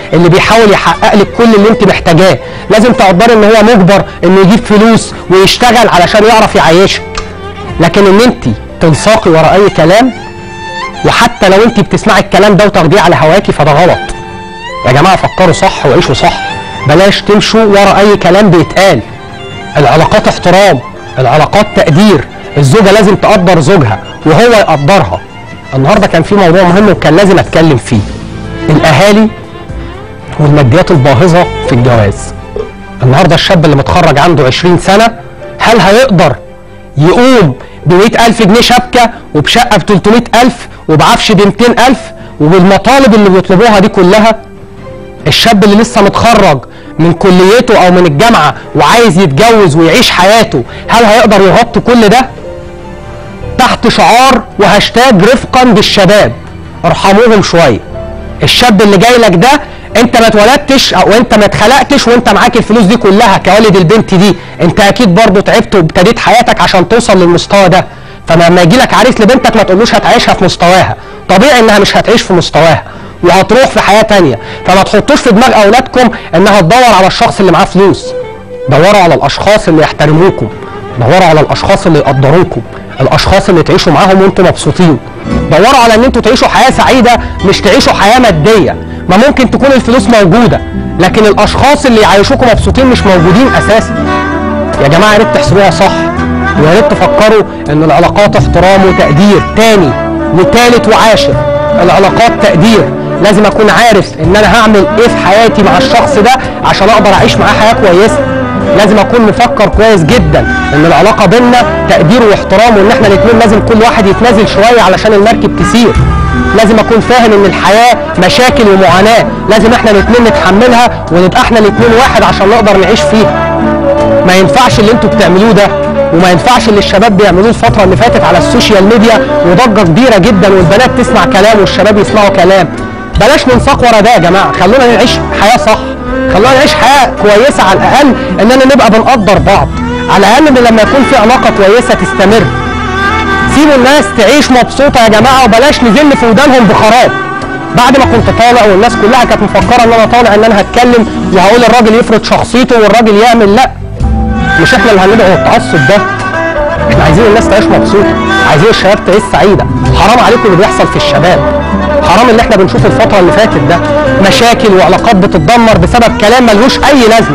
اللي بيحاول يحقق لك كل اللي انت محتاجاه لازم تقدري ان هو مجبر انه يجيب فلوس ويشتغل علشان يعرف يعيشك لكن ان انت تنساقي ورا اي كلام وحتى لو انت بتسمعي الكلام ده وتاخديه على هواكي فده غلط يا جماعه فكروا صح وعيشوا صح بلاش تمشوا ورا اي كلام بيتقال العلاقات احترام العلاقات تقدير الزوجه لازم تقدر زوجها وهو يقدرها النهارده كان في موضوع مهم وكان لازم اتكلم فيه الاهالي والماديات الباهظه في الجواز النهارده الشاب اللي متخرج عنده 20 سنه هل هيقدر يقوم ب 100000 جنيه شبكه وبشقه ب 300000 وبعفش ب 200000 وبالمطالب اللي بيطلبوها دي كلها الشاب اللي لسه متخرج من كليته او من الجامعه وعايز يتجوز ويعيش حياته هل هيقدر يغطي كل ده تحت شعار وهاشتاج رفقا بالشباب ارحموهم شويه الشاب اللي جاي لك ده انت ما اتولدتش او انت ما اتخلقتش وانت معاك الفلوس دي كلها كوالد البنت دي انت اكيد برضه تعبت وابتديت حياتك عشان توصل للمستوى ده فلما يجي لك عريس لبنتك ما تقولوش هتعيشها في مستواها طبيعي انها مش هتعيش في مستواها وهتروح في حياه تانية فما تحطوش في دماغ اولادكم انها تدور على الشخص اللي معاه فلوس دوروا على الاشخاص اللي يحترموكم دوروا على الاشخاص اللي يقدروكم الاشخاص اللي تعيشوا معاهم وانتم مبسوطين دوروا على ان انتوا تعيشوا حياه سعيده مش تعيشوا حياه ماديه ما ممكن تكون الفلوس موجوده لكن الاشخاص اللي يعيشوكم مبسوطين مش موجودين اساسا يا جماعه يا ريت تحسبوها صح ويا ريت تفكروا ان العلاقات احترام وتقدير تاني وتالت وعاشر العلاقات تقدير لازم اكون عارف ان انا هعمل ايه في حياتي مع الشخص ده عشان اقدر اعيش معاه حياه كويسه لازم اكون مفكر كويس جدا ان العلاقه بينا تقدير واحترام وان احنا الاثنين لازم كل واحد يتنازل شويه علشان المركب تسير لازم اكون فاهم ان الحياه مشاكل ومعاناه لازم احنا الاثنين نتحملها ونبقى احنا الاثنين واحد عشان نقدر نعيش فيها ما ينفعش اللي انتوا بتعملوه ده وما ينفعش اللي الشباب بيعملوه الفتره اللي فاتت على السوشيال ميديا وضجه كبيره جدا والبنات تسمع كلام والشباب يسمعوا كلام بلاش ننساق ورا ده يا جماعه خلونا نعيش حياه صح خلونا نعيش حياه كويسه على الاقل اننا نبقى بنقدر بعض على الاقل ان لما يكون في علاقه كويسه تستمر سيبوا الناس تعيش مبسوطه يا جماعه وبلاش نزل في ودانهم بخراب بعد ما كنت طالع والناس كلها كانت مفكره ان انا طالع ان انا هتكلم وهقول الراجل يفرض شخصيته والراجل يعمل لا مش احنا اللي هندعو التعصب ده احنا عايزين الناس تعيش مبسوطه عايزين الشباب تعيش سعيده حرام عليكم اللي بيحصل في الشباب حرام اللي احنا بنشوفه الفتره اللي فاتت ده مشاكل وعلاقات بتتدمر بسبب كلام ملهوش اي لازمه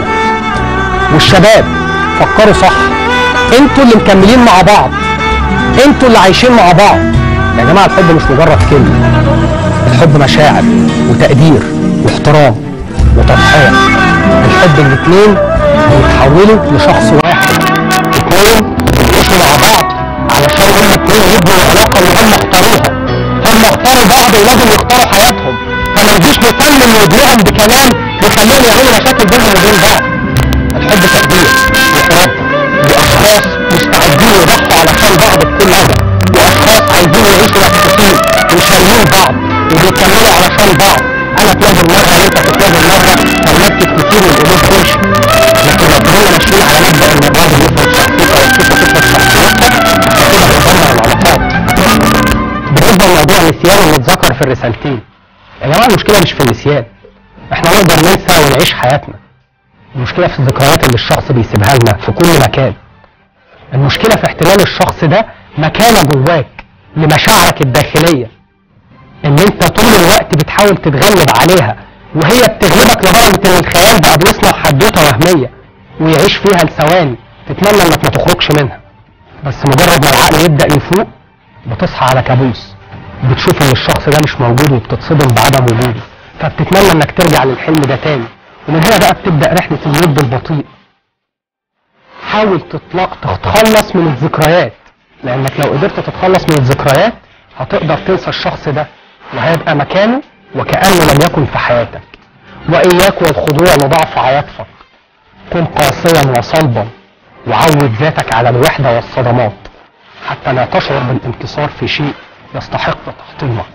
والشباب فكروا صح انتوا اللي مكملين مع بعض انتوا اللي عايشين مع بعض يا جماعه الحب مش مجرد كلمه الحب مشاعر وتقدير واحترام وتضحيه الحب الاثنين بيتحولوا لشخص واحد اثنين بيعيشوا مع بعض علشان هم الاثنين يبنوا العلاقه اللي هم اختاروها هم اختاروا بعض ولازم يختاروا حياتهم فما نجيش نسلم ودنهم بكلام يخليهم يعملوا مشاكل بينهم وبين بعض الحب تقدير واحترام واشخاص مستعدين يضحوا علشان بعض بكل هدف واشخاص عايزين يعيشوا مبسوطين وشايلين بعض وبيكملوا علشان بعض انا اتنازل مره وانت تتنازل مره فالمركب كتير والقلوب تمشي لكن لو كنا ماشيين على مبدا ان الراجل يفرض شخصيته والست تفرض شخصيتها فكده بندمر العلاقات بالنسبه لموضوع النسيان اللي اتذكر في الرسالتين يا جماعه المشكله مش في النسيان احنا نقدر ننسى ونعيش حياتنا المشكله في الذكريات اللي الشخص بيسيبها لنا في كل مكان المشكله في احتمال الشخص ده مكانه جواك لمشاعرك الداخليه ان انت طول الوقت بتحاول تتغلب عليها وهي بتغلبك لدرجه ان الخيال بقى بيصنع حدوته وهميه ويعيش فيها لثواني تتمنى انك ما تخرجش منها بس مجرد ما العقل يبدا يفوق بتصحى على كابوس بتشوف ان الشخص ده مش موجود وبتتصدم بعدم وجوده فبتتمنى انك ترجع للحلم ده تاني ومن هنا بقى بتبدا رحله الموت البطيء حاول تطلق تتخلص من الذكريات لانك لو قدرت تتخلص من الذكريات هتقدر تنسى الشخص ده وهيبقى مكانه وكأنه لم يكن في حياتك وإياك والخضوع لضعف عواطفك كن قاسيا وصلبا وعود ذاتك على الوحدة والصدمات حتى لا تشعر بالانتصار في شيء يستحق تحطيمك